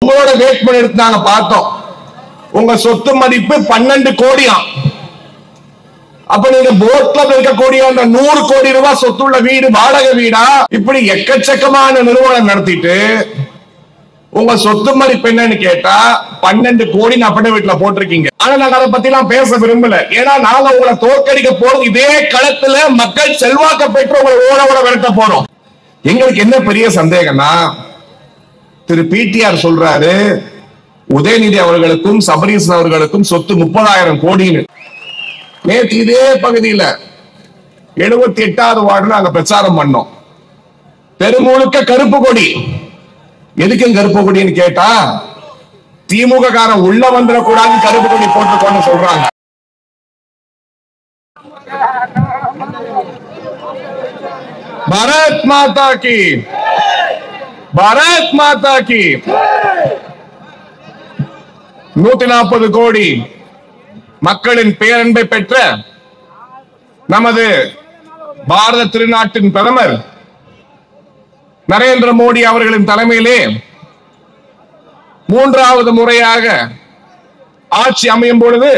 உங்களோட வேட்புமனு எடுத்து நாங்க பார்த்தோம் உங்க சொத்து மதிப்பு பன்னெண்டு கோடியாம் அப்ப நீங்க போட்ல இருக்கக்கூடிய அந்த நூறு கோடி ரூபாய் சொத்துள்ள வீடு வாடகை வீடா இப்படி எக்கச்சக்கமான நிறுவனம் நடத்திட்டு உங்க சொத்து மதிப்பு என்னன்னு கேட்டா பன்னெண்டு கோடி அப்படி வீட்டுல போட்டிருக்கீங்க ஆனா நாங்க அதை பத்தி எல்லாம் பேச விரும்பல ஏன்னா நாங்க உங்களை தோற்கடிக்க போறது இதே களத்துல மக்கள் செல்வாக்க பெற்று உங்களை ஓட ஓட விரட்ட போறோம் எங்களுக்கு என்ன பெரிய சந்தேகம்னா திரு பிடிஆர் சொல்றாரு உதயநிதி அவர்களுக்கும் சபரீசன் அவர்களுக்கும் சொத்து முப்பதாயிரம் கோடின்னு நேற்று இதே பகுதியில எழுபத்தி எட்டாவது வார்டு நாங்க பிரச்சாரம் பண்ணோம் பெருமுழுக்க கருப்பு கொடி எதுக்கும் கருப்பு கொடின்னு கேட்டா திமுக காரன் உள்ள வந்துடக்கூடாது கருப்பு கொடி போட்டுக்கோன்னு சொல்றாங்க பாரத் மாதா கி பாரத் மாதா கி நூத்தி நாற்பது கோடி மக்களின் பேரன்பை பெற்ற நமது பாரத திருநாட்டின் பிரதமர் நரேந்திர மோடி அவர்களின் தலைமையிலே மூன்றாவது முறையாக ஆட்சி அமையும் பொழுது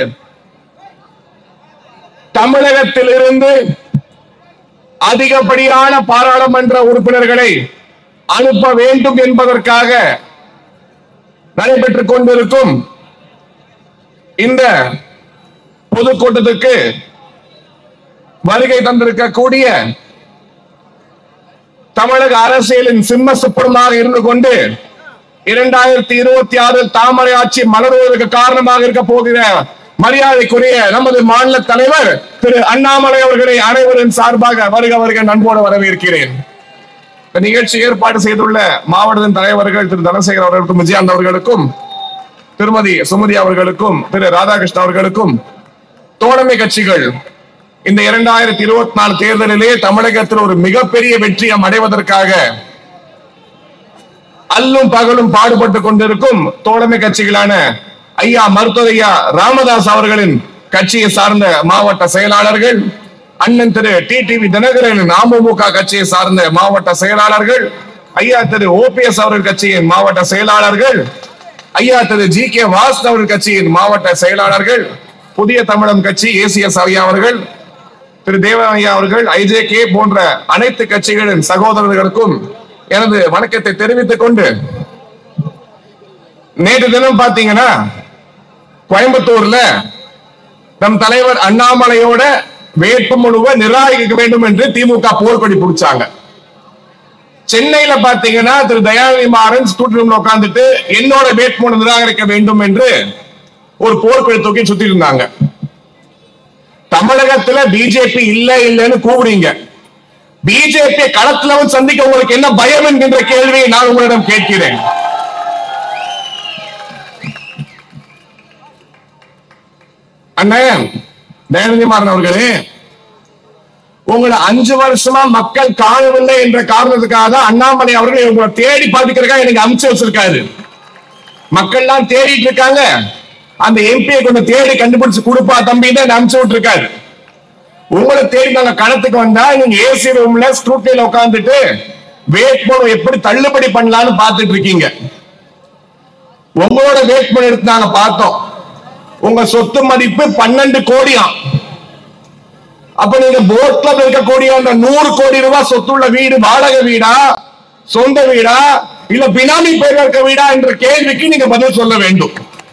தமிழகத்தில் இருந்து அதிகப்படியான பாராளுமன்ற உறுப்பினர்களை அனுப்ப வேண்டும் என்பதற்காக நடைபெற்றுக் கொண்டிருக்கும் இந்த பொதுக்கூட்டத்துக்கு வருகை தந்திருக்கக்கூடிய தமிழக அரசியலின் சிம்ம சுப்பரமாக இருந்து கொண்டு இரண்டாயிரத்தி இருபத்தி ஆறில் தாமரை ஆட்சி மலர்வதற்கு காரணமாக இருக்க போகிற மரியாதைக்குரிய நமது மாநில தலைவர் திரு அண்ணாமலை அவர்களை அனைவரின் சார்பாக வருக வருக நண்போடு வரவேற்கிறேன் இந்த நிகழ்ச்சி ஏற்பாடு செய்துள்ள மாவட்டத்தின் தலைவர்கள் திரு தனசேகர் அவர்களுக்கும் விஜயாந்த் அவர்களுக்கும் திருமதி சுமதி அவர்களுக்கும் திரு ராதாகிருஷ்ணன் அவர்களுக்கும் தோழமை கட்சிகள் இந்த இரண்டாயிரத்தி இருபத்தி நாலு தேர்தலிலே தமிழகத்தில் ஒரு மிகப்பெரிய வெற்றியம் அடைவதற்காக அல்லும் பகலும் பாடுபட்டுக் கொண்டிருக்கும் தோழமை கட்சிகளான ஐயா மருத்துவர் ஐயா ராமதாஸ் அவர்களின் கட்சியை சார்ந்த மாவட்ட செயலாளர்கள் அண்ணன் திரு டி டிவி தினகரனின் அமமுக கட்சியை சார்ந்த மாவட்ட செயலாளர்கள் ஐயா திரு ஓபிஎஸ் அவர்கள் கட்சியின் மாவட்ட செயலாளர்கள் ஐயா திரு ஜி கே வாஸ் அவர்கள் கட்சியின் மாவட்ட செயலாளர்கள் புதிய தமிழம் கட்சி ஏசிஎஸ் ஐயா அவர்கள் திரு தேவன் ஐயா அவர்கள் ஐஜேகே போன்ற அனைத்து கட்சிகளின் சகோதரர்களுக்கும் எனது வணக்கத்தை தெரிவித்துக் கொண்டு நேற்று தினம் பாத்தீங்கன்னா கோயம்புத்தூர்ல நம் தலைவர் அண்ணாமலையோட வேட்புமனுவை நிராகரிக்க வேண்டும் என்று திமுக போர்க்கொடி பிடிச்சாங்க சென்னையில பாத்தீங்கன்னா திரு தயாநிதி மாறன் ஸ்டூடியோ ரூம்ல உட்கார்ந்துட்டு என்னோட வேட்புமனு நிராகரிக்க வேண்டும் என்று ஒரு போர்க்கொடி தூக்கி சுத்தி இருந்தாங்க தமிழகத்துல பிஜேபி இல்ல இல்லன்னு கூவுறீங்க பிஜேபி களத்துல வந்து சந்திக்க உங்களுக்கு என்ன பயம் என்கின்ற கேள்வியை நான் உங்களிடம் கேட்கிறேன் அண்ணன் தயாநிதி மாறன் அவர்களே உங்களை அஞ்சு வருஷமா மக்கள் காணவில்லை என்ற காரணத்துக்காக தான் அண்ணாமலை அவர்கள் உங்களை தேடி பார்த்துக்கிறதுக்காக எனக்கு அனுப்பிச்சு வச்சிருக்காரு மக்கள்லாம் தேடிட்டு இருக்காங்க அந்த எம்பியை கொஞ்சம் தேடி கண்டுபிடிச்சு கொடுப்பா தம்பின்னு அனுப்பிச்சு விட்டுருக்காரு உங்களை தேடி நாங்க களத்துக்கு வந்தா நீங்க ஏசி ரூம்ல ஸ்டூடியோல உட்கார்ந்துட்டு வேட்புமனு எப்படி தள்ளுபடி பண்ணலாம்னு பார்த்துட்டு இருக்கீங்க உங்களோட வேட்புமனு எடுத்து நாங்க பார்த்தோம் உங்க சொத்து மதிப்பு பன்னெண்டு கோடியாம் அப்ப நீங்க போட்ல இருக்கக்கூடிய அந்த நூறு கோடி ரூபாய் சொத்துள்ள வீடு வாடகை வீடா சொந்த வீடா இல்ல பினாமி பேர் இருக்க வீடா என்ற கேள்விக்கு நீங்க பதில் சொல்ல வேண்டும்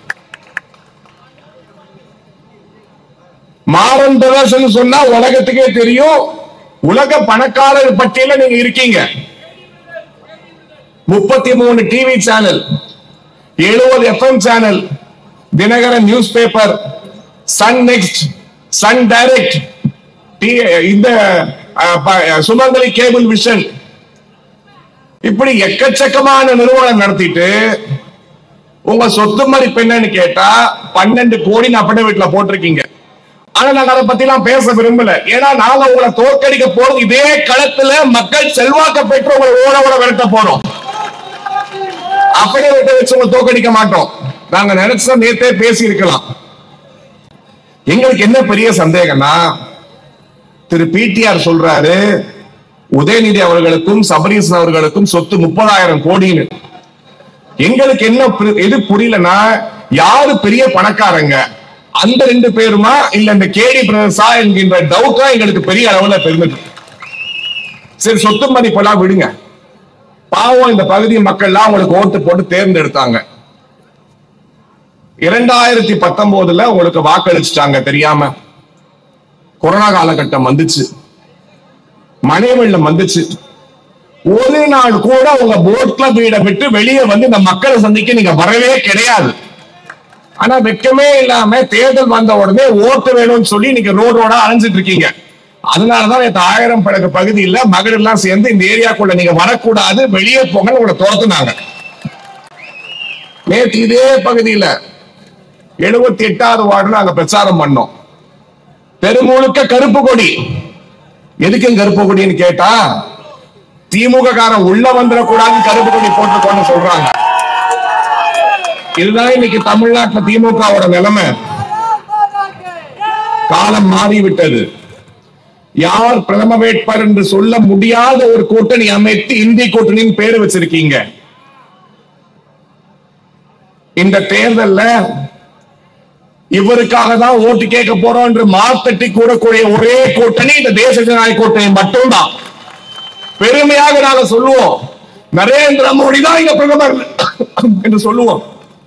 மாறன் பிரதர்ஷன் சொன்னா உலகத்துக்கே தெரியும் உலக பணக்காரர் பட்டியல நீங்க இருக்கீங்க முப்பத்தி மூணு டிவி சேனல் எழுபது FM channel Dinakaran newspaper Sun next Sun Direct இந்த அஹ், ப- சுமங்கலி கேபிள் விஷன் இப்படி எக்கச்சக்கமான நிறுவனம் நடத்திட்டு உங்க சொத்து மதிப்பு என்னன்னு கேட்டா பன்னெண்டு கோடி அப்படி வீட்டுல போட்டிருக்கீங்க ஆனா நாங்க அதை பத்தி எல்லாம் பேச விரும்பல ஏன்னா நாங்க உங்களை தோற்கடிக்க போறது இதே களத்துல மக்கள் செல்வாக்க பெற்று உங்களை ஓட ஓட விரட்ட போறோம் அப்படியே விட்டு வச்சு உங்களை தோற்கடிக்க மாட்டோம் நாங்க நினைச்சா நேத்தே பேசி இருக்கலாம் எங்களுக்கு என்ன பெரிய சந்தேகம்னா திரு பிடிஆர் சொல்றாரு உதயநிதி அவர்களுக்கும் சபரீசன் அவர்களுக்கும் சொத்து முப்பதாயிரம் கோடின்னு எங்களுக்கு என்ன பு- எது புரியலன்னா யாரு பெரிய பணக்காரங்க அந்த ரெண்டு பேருமா இல்ல இந்த கேடி பிரதர்ஸா என்கின்ற டவுட் தான் எங்களுக்கு பெரிய அளவுல பெருந்தது சரி சொத்து மதிப்பெல்லாம் விடுங்க பாவம் இந்த பகுதி மக்கள்லாம் உங்களுக்கு ஓட்டு போட்டு தேர்ந்தெடுத்தாங்க இரண்டாயிரத்தி பத்தொன்பதுல உங்களுக்கு வாக்களிச்சுட்டாங்க தெரியாம கொரோனா காலகட்டம் வந்துச்சு மழை வெள்ளம் வந்துச்சு ஒரு நாள் கூட உங்க போட்ல வீடை விட்டு வெளியே வந்து இந்த மக்களை சந்திக்க நீங்க வரவே கிடையாது ஆனா வெக்கமே இல்லாம தேர்தல் வந்த உடனே ஓட்டு வேணும்னு சொல்லி நீங்க ரோடு ரோடா அலைஞ்சிட்டு இருக்கீங்க அதனாலதான் நேற்று ஆயிரம் படகு பகுதியில மகளிர் எல்லாம் சேர்ந்து இந்த ஏரியாக்குள்ள நீங்க வரக்கூடாது வெளியே போங்க உங்களை துரத்துனாங்க நேற்று இதே பகுதியில எழுபத்தி எட்டாவது வார்டுல நாங்க பிரச்சாரம் பண்ணோம் தெருமுழுக்க கருப்பு கொடி எதுக்கு கருப்பு கொடின்னு கேட்டா திமுக காரன் உள்ள வந்துடக்கூடாது கருப்பு கொடி போட்டுக்கோன்னு சொல்றாங்க இதுதான் இன்னைக்கு தமிழ்நாட்டுல திமுகவோட நிலைமை காலம் மாறிவிட்டது யார் பிரதம வேட்பாளர் என்று சொல்ல முடியாத ஒரு கூட்டணி அமைத்து இந்திய கூட்டணியின் பேரு வச்சிருக்கீங்க இந்த தேர்தல்ல இவருக்காக தான் ஓட்டு கேட்க போறோம் என்று மாத்தட்டி கூறக்கூடிய ஒரே கூட்டணி இந்த தேச ஜனநாயக கூட்டணி மட்டும்தான் பெருமையாக நாங்க சொல்லுவோம் நரேந்திர மோடி தான் இங்க பிரதமர் என்று சொல்லுவோம்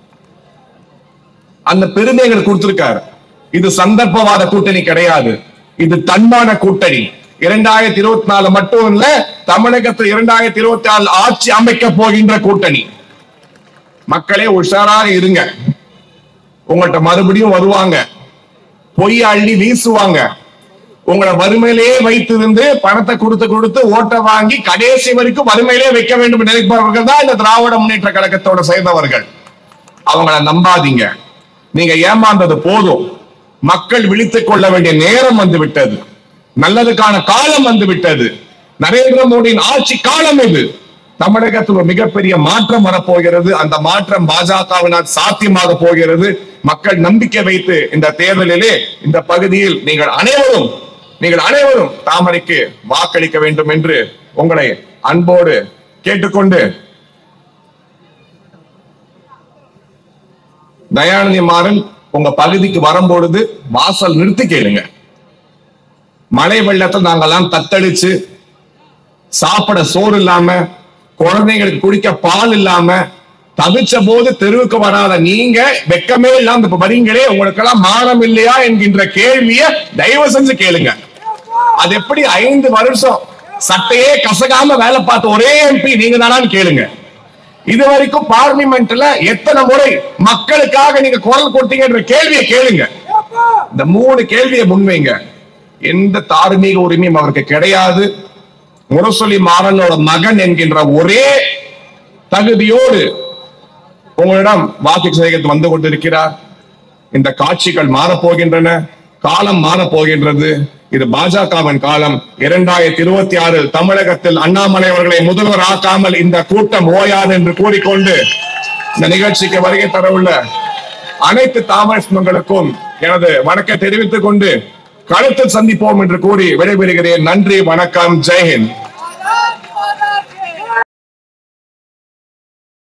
அந்த பெருமை எங்களுக்கு கொடுத்திருக்காரு இது சந்தர்ப்பவாத கூட்டணி கிடையாது இது தன்மான கூட்டணி இரண்டாயிரத்தி இருபத்தி நாலு மட்டும் இல்ல தமிழகத்தில் இரண்டாயிரத்தி இருபத்தி நாலு ஆட்சி அமைக்க போகின்ற கூட்டணி மக்களே உஷாராக இருங்க உங்கள்ட்ட மறுபடியும் வருவாங்க பொய் அள்ளி வீசுவாங்க உங்களை வறுமையிலேயே வைத்திருந்து பணத்தை கொடுத்து கொடுத்து ஓட்டை வாங்கி கடைசி வரைக்கும் வறுமையிலே வைக்க வேண்டும் என்று நினைப்பவர்கள் தான் இந்த திராவிட முன்னேற்ற கழகத்தோட சேர்ந்தவர்கள் அவங்கள நம்பாதீங்க நீங்க ஏமாந்தது போதும் மக்கள் விழித்துக் கொள்ள வேண்டிய நேரம் வந்து விட்டது நல்லதுக்கான காலம் வந்து விட்டது நரேந்திர மோடியின் ஆட்சி காலம் இது தமிழகத்தில் ஒரு மிகப்பெரிய மாற்றம் வரப்போகிறது அந்த மாற்றம் பாஜகவினால் சாத்தியமாக போகிறது மக்கள் நம்பிக்கை வைத்து இந்த தேர்தலிலே இந்த பகுதியில் நீங்கள் அனைவரும் நீங்கள் அனைவரும் தாமரைக்கு வாக்களிக்க வேண்டும் என்று உங்களை அன்போடு கேட்டுக்கொண்டு தயாநிதி மாறன் உங்க பகுதிக்கு வரும்பொழுது வாசல் நிறுத்தி கேளுங்க மழை வெள்ளத்தை நாங்கெல்லாம் தத்தளிச்சு சாப்பிட சோறு இல்லாம குழந்தைங்களுக்கு குடிக்க பால் இல்லாம தவிச்ச போது தெருவுக்கு வராத நீங்க வெக்கமே இல்லாம இப்ப வரீங்களே உங்களுக்கெல்லாம் மானம் இல்லையா என்கின்ற கேள்விய தயவு செஞ்சு கேளுங்க அது எப்படி ஐந்து வருஷம் சட்டையே கசகாம வேலை பார்த்த ஒரே எம்பி நீங்க தானான்னு கேளுங்க இது வரைக்கும் பார்லிமெண்ட்ல எத்தனை முறை மக்களுக்காக நீங்க குரல் கொடுத்தீங்கன்ற கேள்வியை கேளுங்க இந்த மூணு கேள்வியை முன்வைங்க எந்த தார்மீக உரிமையும் அவருக்கு கிடையாது முரசொலி மாறனோட மகன் என்கின்ற ஒரே தகுதியோடு உங்களிடம் வாக்கு சேகரித்து வந்து கொண்டிருக்கிறார் இந்த காட்சிகள் மாறப்போகின்றன காலம் மாறப்போகின்றது இது பாஜகவின் காலம் இரண்டாயிரத்தி இருபத்தி ஆறில் தமிழகத்தில் அண்ணாமலை அவர்களை முதல்வர் ஆக்காமல் இந்த கூட்டம் ஓயாது என்று கூறிக்கொண்டு இந்த நிகழ்ச்சிக்கு வருகை தரவுள்ள அனைத்து தாமரை சொந்தங்களுக்கும் எனது வணக்கம் தெரிவித்துக் கொண்டு களத்தில் சந்திப்போம் என்று கூறி விடைபெறுகிறேன் நன்றி வணக்கம் ஜெய்ஹிந்த்